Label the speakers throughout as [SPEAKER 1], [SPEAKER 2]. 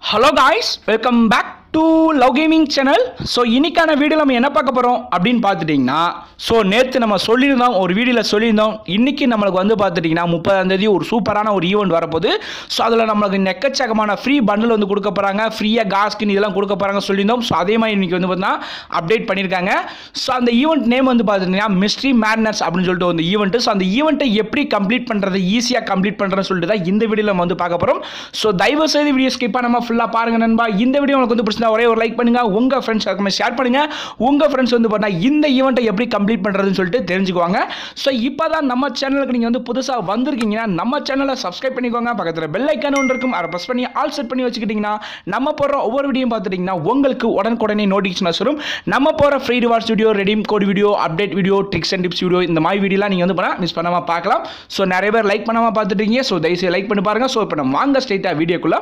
[SPEAKER 1] hello guys welcome back to love gaming channel so இன்னைக்கான video நம்ம என்ன பார்க்க போகிறோம் அப்படின்னு பார்த்துட்டிங்கன்னா ஸோ நேற்று நம்ம சொல்லியிருந்தோம் ஒரு வீடியோவில் சொல்லியிருந்தோம் இன்னைக்கு நம்மளுக்கு வந்து பார்த்துட்டிங்கன்னா முப்பதாம் தேதி ஒரு சூப்பரான ஒரு ஈவெண்ட் வரப்போகுது ஸோ அதில் நம்மளுக்கு நெக்கச்சக்கமான ஃப்ரீ பண்டில் வந்து கொடுக்க போகிறாங்க ஃப்ரீயாக காஸ்கின் இதெல்லாம் கொடுக்க போகிறாங்க சொல்லியிருந்தோம் ஸோ அதே மாதிரி இன்னைக்கு வந்து பார்த்தீங்கன்னா அப்டேட் பண்ணியிருக்காங்க ஸோ அந்த ஈவெண்ட் நேம் வந்து பார்த்துட்டிங்கன்னா மிஸ்ட்ரி மேட்னஸ் அப்படின்னு சொல்லிட்டு ஒரு ஈவெண்ட் ஸோ அந்த ஈவெண்ட்டை எப்படி கம்ப்ளீட் பண்ணுறது ஈஸியாக கம்ப்ளீட் பண்ணுறதுன்னு சொல்லிட்டு தான் இந்த வீடியோவில் நம்ம வந்து பார்க்க போகிறோம் ஸோ தயவு செய்து வீடியோ ஸ்கிப் பண்ணாமல் ஃபுல்லாக பாருங்க நண்பா இந்த வீடியோ உங்களுக்கு வந்து பிடிச்சிருந்தா ஒரே ஒரு லைக் பண்ணுங்க உங்கள் ஃப்ரெண்ட்ஸ் அதுக்குமே ஷேர் பண்ணுங்க உங்கள் ஃப்ரெண்ட்ஸ் வந்து பார்த்தா இந்த ஈவெண்ட்டை எப்படி கம்ப்ளீட் பண்ணுறதுன்னு சொல்லிட்டு தெரிஞ்சுக்குவாங்க ஸோ இப்போ தான் நம்ம சேனலுக்கு நீங்கள் வந்து புதுசாக வந்திருக்கீங்கன்னா நம்ம சேனலை சப்ஸ்கிரைப் பண்ணிக்கோங்க பக்கத்தில் பெல் ஐக்கான் ஒன்று இருக்கும் அதை ப்ரெஸ் பண்ணி ஆல் செட் பண்ணி வச்சுக்கிட்டிங்கன்னா நம்ம போடுற ஒவ்வொரு வீடியோ பார்த்துட்டிங்கன்னா உங்களுக்கு உடனுக்குடனே நோட்டிஃபிகேஷன் வரும் நம்ம போகிற free rewards video redeem code video update video tricks and tips video இந்த மாதிரி வீடியோலாம் நீங்கள் வந்து பண்ணால் மிஸ் பண்ணாமல் பார்க்கலாம் ஸோ நிறைய பேர் லைக் பண்ணாமல் பார்த்துட்டீங்க ஸோ தயவுசெய்து லைக் பண்ணி பாருங்கள் ஸோ இப்போ நம்ம வாங்க ஸ்ட்ரைட்டாக வீடியோக்குள்ளே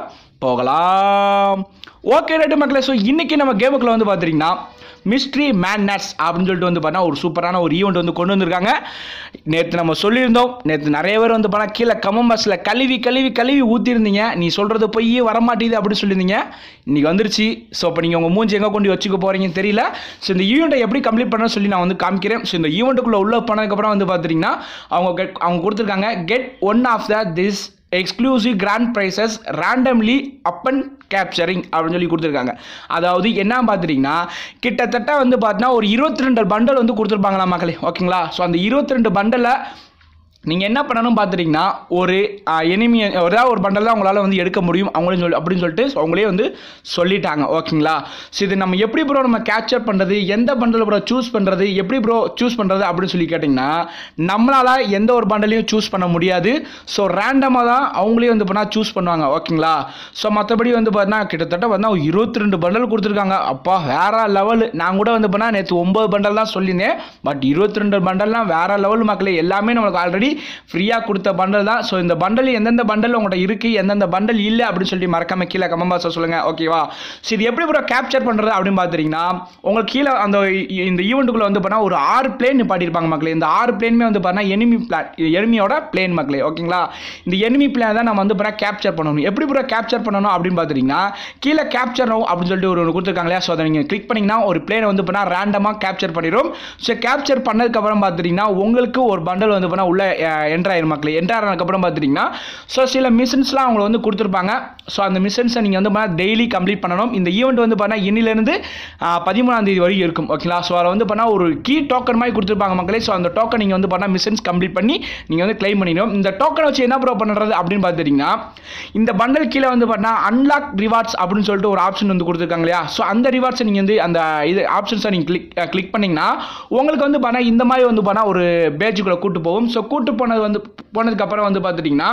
[SPEAKER 1] போகலாம் ஓகே ரைட்டு மக்களே ஸோ இன்றைக்கி நம்ம கேமுக்குள்ளே வந்து பார்த்துட்டிங்கன்னா மிஸ்ட்ரி மேன்னட்ஸ் அப்படின்னு சொல்லிட்டு வந்து பார்த்தா ஒரு சூப்பரான ஒரு ஈவெண்ட் வந்து கொண்டு வந்திருக்காங்க நேற்று நம்ம சொல்லியிருந்தோம் நேற்று நிறைய பேர் வந்து பார்த்தா கீழே கமம் பஸ்ஸில் கழுவி கழுவி கழுவி ஊற்றிருந்தீங்க நீ சொல்கிறது போய் வரமாட்டேது அப்படின்னு சொல்லியிருந்தீங்க இன்றைக்கி வந்துருச்சு ஸோ இப்போ நீங்கள் உங்கள் மூஞ்சி எங்கே கொண்டு வச்சுக்க போகிறீங்கன்னு தெரியல ஸோ இந்த ஈவெண்ட்டை எப்படி கம்ப்ளீட் பண்ண சொல்லி நான் வந்து காமிக்கிறேன் ஸோ இந்த ஈவெண்ட்டுக்குள்ளே உள்ள போனதுக்கப்புறம் வந்து பார்த்துட்டிங்கன்னா அவங்க get- அவங்க கொடுத்துருக்காங்க get one of the this exclusive grand prizes randomly up and capturing அப்படின்னு சொல்லி கொடுத்துருக்காங்க அதாவது என்ன பார்த்துட்டிங்கன்னா கிட்டத்தட்ட வந்து பார்த்தீங்கன்னா ஒரு இருபத்தி ரெண்டு பண்டல் வந்து கொடுத்துருப்பாங்களா மக்களே ஓகேங்களா ஸோ அந்த இருபத்தி ரெண்டு பண்டலை நீங்கள் என்ன பண்ணணும் பார்த்துட்டிங்கன்னா ஒரு எனிமி ஏதாவது ஒரு பண்டல் தான் உங்களால் வந்து எடுக்க முடியும் அவங்களும் சொல்லி அப்படின்னு சொல்லிட்டு அவங்களே வந்து சொல்லிட்டாங்க ஓகேங்களா ஸோ இது நம்ம எப்படி ப்ரோ நம்ம கேப்சர் பண்ணுறது எந்த பண்டல் ப்ரோ சூஸ் பண்ணுறது எப்படி ப்ரோ சூஸ் பண்ணுறது அப்படின்னு சொல்லி கேட்டிங்கன்னா நம்மளால் எந்த ஒரு பண்டலையும் சூஸ் பண்ண முடியாது ஸோ ரேண்டமாக தான் அவங்களே வந்து பண்ணால் சூஸ் பண்ணுவாங்க ஓகேங்களா ஸோ மற்றபடி வந்து பார்த்தீங்கன்னா கிட்டத்தட்ட வந்து இருபத்தி ரெண்டு பண்டல் கொடுத்துருக்காங்க அப்பா வேற லெவல் நான் கூட வந்து பண்ணால் நேற்று ஒம்பது பண்டல் தான் சொல்லியிருந்தேன் பட் இருபத்தி ரெண்டு பண்டல்லாம் வேற லெவல் மக்களே எல்லாமே நம்மளுக்கு ஆல்ரெடி ஃப்ரீயாக கொடுத்த பண்டல் தான் ஸோ இந்த பண்டல் எந்தெந்த பண்டல் உங்கள்கிட்ட இருக்குது எந்தெந்த பண்டல் இல்லை அப்படின்னு சொல்லி மறக்காம கீழே கமெண்ட் பாக்ஸில் சொல்லுங்கள் ஓகேவா ஸோ இது எப்படி ப்ரோ கேப்சர் பண்ணுறது அப்படின்னு பார்த்துட்டிங்கன்னா உங்களுக்கு கீழே அந்த இ- இந்த ஈவெண்ட்டுக்குள்ளே வந்து பண்ணால் ஒரு ஆறு பிளேன் நிப்பாட்டியிருப்பாங்க மக்களே இந்த ஆறு பிளேனுமே வந்து பார்த்தா எனிமி பிளான் எனிமியோட பிளேன் மக்களே ஓகேங்களா இந்த எனிமி பிளேன் தான் நம்ம வந்து பண்ணால் கேப்சர் பண்ணணும் எப்படி ப்ரோ கேப்சர் பண்ணணும் அப்படின்னு பார்த்துட்டிங்கன்னா கீழே கேப்சர் அப்படின்னு சொல்லிட்டு ஒரு ஒன்று கொடுத்துருக்காங்க இல்லையா ஸோ அதை நீங்கள் கிளிக் பண்ணிங்கன்னா ஒரு பிளேனை வந்து பண்ணால் ரேண்டமாக கேப்சர் பண்ணிடும் ஸோ கேப்சர் பண்ணதுக்கப்புறம் பார்த்துட்டிங்கன்னா உங்களுக்கு ஒரு பண்டல் வந்து பண்ணால் உள்ள என்ட்ரு ஆயிரும் மக்களே என்ட்ரு ஆனதுக்கப்புறம் பார்த்துட்டிங்கன்னா ஸோ சில மிஷின்ஸ்லாம் அவங்க வந்து கொடுத்துருப்பாங்க ஸோ அந்த மிஷின்ஸை நீங்கள் வந்து பண்ணால் டெய்லி கம்ப்ளீட் பண்ணணும் இந்த ஈவெண்ட் வந்து பண்ணால் இன்னிலேருந்து பதிமூணாம் தேதி வரைக்கும் இருக்கும் ஓகேங்களா ஸோ அதில் வந்து பண்ணால் ஒரு கீ டோக்கன் மாதிரி கொடுத்துருப்பாங்க மக்களே ஸோ அந்த டோக்கன் நீங்கள் வந்து பண்ணால் மிஷின்ஸ் கம்ப்ளீட் பண்ணி நீங்கள் வந்து கிளைம் பண்ணிடணும் இந்த டோக்கனை வச்சு என்ன ப்ரோ பண்ணுறது அப்படின்னு பார்த்துட்டிங்கன்னா இந்த பண்டல் கீழே வந்து பண்ணால் அன்லாக் ரிவார்ட்ஸ் அப்படின்னு சொல்லிட்டு ஒரு ஆப்ஷன் வந்து கொடுத்துருக்காங்க இல்லையா ஸோ அந்த ரிவார்ட்ஸை நீங்கள் வந்து அந்த இது ஆப்ஷன்ஸை நீங்கள் கிளிக் கிளிக் பண்ணிங்கன்னா உங்களுக்கு வந்து பண்ணால் இந்த மாதிரி வந்து பண்ணால் ஒரு பேஜுக்குள்ளே கூட்டு போகும் ஸோ கூட்டு போனது வந்து போனதுக்கப்புறம் வந்து பார்த்துட்டிங்கன்னா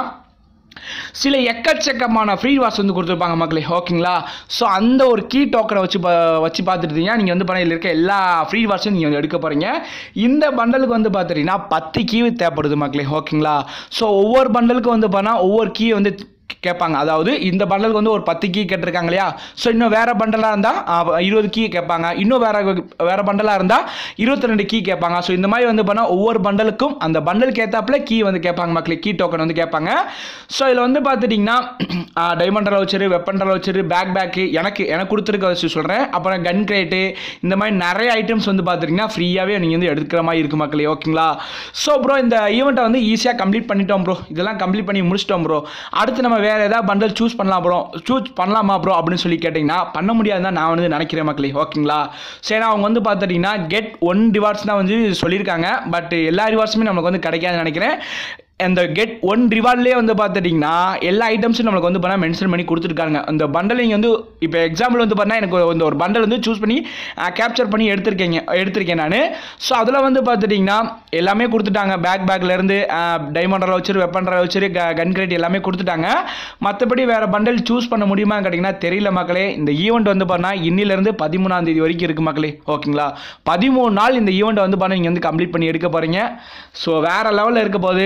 [SPEAKER 1] சில எக்கச்சக்கமான ஃப்ரீ வாட்ஸ் வந்து கொடுத்துருப்பாங்க மக்களே ஓகேங்களா ஸோ அந்த ஒரு கீ டோக்கனை வச்சு பா வச்சு பார்த்துட்டீங்கன்னா நீங்கள் வந்து பண்ண இருக்க எல்லா ஃப்ரீ வாட்ஸும் நீங்கள் வந்து எடுக்க போகிறீங்க இந்த பண்டலுக்கு வந்து பார்த்துட்டிங்கன்னா பத்து கீ தேவைப்படுது மக்களே ஓகேங்களா ஸோ ஒவ்வொரு பண்டலுக்கு வந்து பண்ணால் ஒவ்வொரு கீ வந்து கேட்பாங்க அதாவது இந்த பண்டலுக்கு வந்து ஒரு பத்து கீ கேட்டிருக்காங்க இல்லையா ஸோ இன்னும் வேறு பண்டலாக இருந்தால் இருபது கீ கேட்பாங்க இன்னும் வேறு வேறு பண்டலாக இருந்தால் இருபத்தி ரெண்டு கீ கேட்பாங்க ஸோ இந்த மாதிரி வந்து பண்ணால் ஒவ்வொரு பண்டலுக்கும் அந்த பண்டலுக்கு ஏற்றாப்புல கீ வந்து கேட்பாங்க மக்களே கீ டோக்கன் வந்து கேட்பாங்க ஸோ இதில் வந்து பார்த்துட்டிங்கன்னா டைமண்ட் வச்சுரு வெப்பன் வச்சுரு பேக் பேக்கு எனக்கு எனக்கு கொடுத்துருக்க வச்சு சொல்கிறேன் அப்புறம் கன் கிரேட்டு இந்த மாதிரி நிறைய ஐட்டம்ஸ் வந்து பார்த்துட்டிங்கன்னா ஃப்ரீயாகவே நீங்கள் வந்து எடுக்கிற மாதிரி இருக்குது மக்களே ஓகேங்களா ஸோ ப்ரோ இந்த ஈவெண்ட்டை வந்து ஈஸியாக கம்ப்ளீட் பண்ணிட்டோம் ப்ரோ இதெல்லாம் கம்ப்ளீட் பண்ணி முடிச்சிட்டோம் ப்ரோ அடுத்து நம்ம வேறு ஏதாவது பண்டல் சூஸ் பண்ணலாம் ப்ரோ சூஸ் பண்ணலாமா ப்ரோ அப்படின்னு சொல்லி கேட்டிங்கன்னா பண்ண முடியாதுன்னு தான் நான் வந்து நினைக்கிறேன் மக்களே ஓகேங்களா சரி அவங்க வந்து பார்த்துட்டிங்கன்னா கெட் ஒன் ரிவார்ட்ஸ் தான் வந்து சொல்லியிருக்காங்க பட் எல்லா ரிவார்ட்ஸுமே நமக்கு வந்து கிடைக்காதுன்னு நினைக்கிறேன் அந்த கெட் ஒன் ரிவார்ட்லேயே வந்து பார்த்துட்டிங்கன்னா எல்லா ஐட்டம்ஸும் நம்மளுக்கு வந்து பண்ணால் மென்ஷன் பண்ணி கொடுத்துருக்காங்க அந்த பண்டல் நீங்கள் வந்து இப்போ எக்ஸாம்பிள் வந்து பார்த்தா எனக்கு இந்த ஒரு பண்டல் வந்து சூஸ் பண்ணி கேப்சர் பண்ணி எடுத்திருக்கீங்க எடுத்திருக்கேன் நான் ஸோ அதில் வந்து பார்த்துட்டிங்கன்னா எல்லாமே கொடுத்துட்டாங்க பேக் பேக்லேருந்து டைமண்ட் வச்சு வெப்பன் வச்சு கன் கிரேட் எல்லாமே கொடுத்துட்டாங்க மற்றபடி வேறு பண்டல் சூஸ் பண்ண முடியுமா கேட்டிங்கன்னா தெரியல மக்களே இந்த ஈவெண்ட் வந்து பண்ணால் இன்னிலேருந்து பதிமூணாம் தேதி வரைக்கும் இருக்குது மக்களே ஓகேங்களா பதிமூணு நாள் இந்த ஈவெண்ட்டை வந்து பண்ண நீங்கள் வந்து கம்ப்ளீட் பண்ணி எடுக்க போகிறீங்க ஸோ வேறு லெவலில் இருக்க போது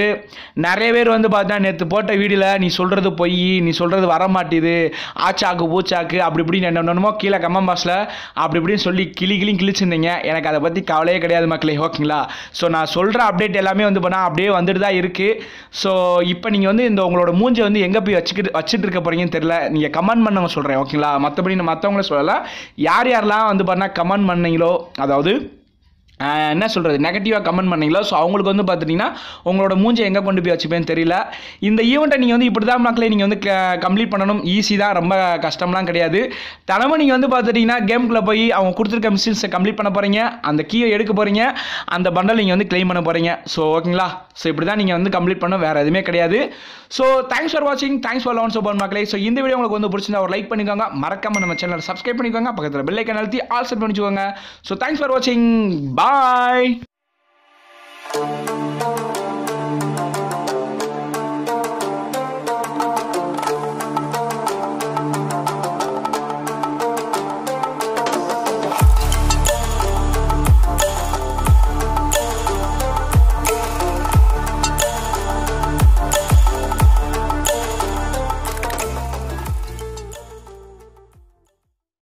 [SPEAKER 1] நிறைய பேர் வந்து பார்த்தா நேற்று போட்ட வீடியோவில் நீ சொல்கிறது பொய் நீ சொல்கிறது வர மாட்டேது ஆச்சாக்கு பூச்சாக்கு அப்படி இப்படின்னு என்னென்னமோ கீழே கம்மம் பாஸில் அப்படி இப்படின்னு சொல்லி கிளி கிளி கிழிச்சிருந்தீங்க எனக்கு அதை பற்றி கவலையே கிடையாது மக்களே ஓகேங்களா ஸோ நான் சொல்கிற அப்டேட் எல்லாமே வந்து பண்ணால் அப்படியே வந்துட்டு தான் இருக்குது ஸோ இப்போ நீங்கள் வந்து இந்த உங்களோட மூஞ்சை வந்து எங்கே போய் வச்சுக்கிட்டு வச்சுட்டு இருக்க போகிறீங்கன்னு தெரியல நீங்கள் கமெண்ட் பண்ணவங்க சொல்கிறேன் ஓகேங்களா மற்றபடி நான் மற்றவங்கள சொல்லலை யார் யாரெல்லாம் வந்து பண்ணால் கமெண்ட் பண்ணீங்களோ அதாவது ஆஹ் என்ன சொல்கிறது நெகட்டிவாக கமெண்ட் பண்ணீங்களோ ஸோ அவங்களுக்கு வந்து பார்த்துட்டிங்கன்னா உங்களோட மூஞ்சை எங்கே கொண்டு போய் வச்சுப்பேன்னு தெரியல இந்த ஈவெண்ட்டை நீங்கள் வந்து இப்படி தான் மக்களே நீங்கள் வந்து கம்ப்ளீட் பண்ணணும் ஈஸி தான் ரொம்ப கஷ்டம்லாம் கிடையாது தினமும் நீங்கள் வந்து பார்த்துட்டிங்கன்னா கேமுக்குள்ளே போய் அவங்க கொடுத்துருக்க மிஷின்ஸை கம்ப்ளீட் பண்ண போகிறீங்க அந்த கீயை எடுக்க போகிறீங்க அந்த பண்டல் நீங்கள் வந்து க்ளைம் பண்ண போகிறீங்க ஸோ ஓகேங்களா ஸோ இப்படி தான் நீங்கள் வந்து கம்ப்ளீட் பண்ணணும் வேறு எதுவுமே கிடையாது ஸோ தேங்க்ஸ் ஃபார் வாட்சிங் தேங்க்ஸ் ஃபார் லவன் சோபர் மக்களே ஸோ இந்த வீடியோ உங்களுக்கு வந்து பிடிச்சிருந்தா ஒரு லைக் பண்ணிக்கோங்க மறக்காம நம்ம சேனல் சப்ஸ்கிரைப் பண்ணிக்கோங்க பக்கத்தில் பெல் ஐக்கன் அழுத்தி ஆல் செட் பண்ணிச்சுக்கோங்க ஸோ தேங்க்ஸ் ஃபார் வாட்சிங் பாய்